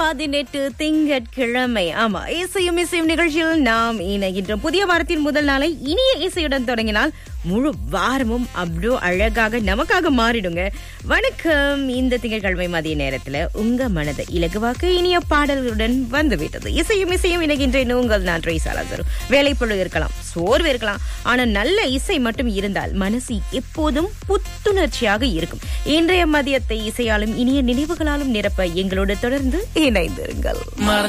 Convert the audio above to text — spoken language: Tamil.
பதினெட்டு திங்கட்கிழமை ஆமா இசையும் இசையும் நிகழ்ச்சியில் நாம் இணைகின்றோம் புதிய வாரத்தின் முதல் நாளை இனிய இசையுடன் தொடங்கினால் முழு வாரமும் அவ்வளோ அழகாக நமக்காக மாறிடுங்க வணக்கம் இந்த திங்கட்கிழமை மதிய நேரத்துல உங்க மனதை இலகுவாக்க இனிய பாடல்களுடன் வந்துவிட்டது இசையும் இசையும் இணைகின்றேன் உங்கள் நான் ட்ரைசாலாசரும் வேலைப்பழு இருக்கலாம் சோர்வு இருக்கலாம் ஆனா நல்ல இசை மட்டும் இருந்தால் மனசு எப்போதும் புத்துணர்ச்சியாக இருக்கும் இன்றைய மதியத்தை இசையாலும் இனிய நினைவுகளாலும் நிரப்ப எங்களோடு தொடர்ந்து இணைந்திருங்கள் மறந்து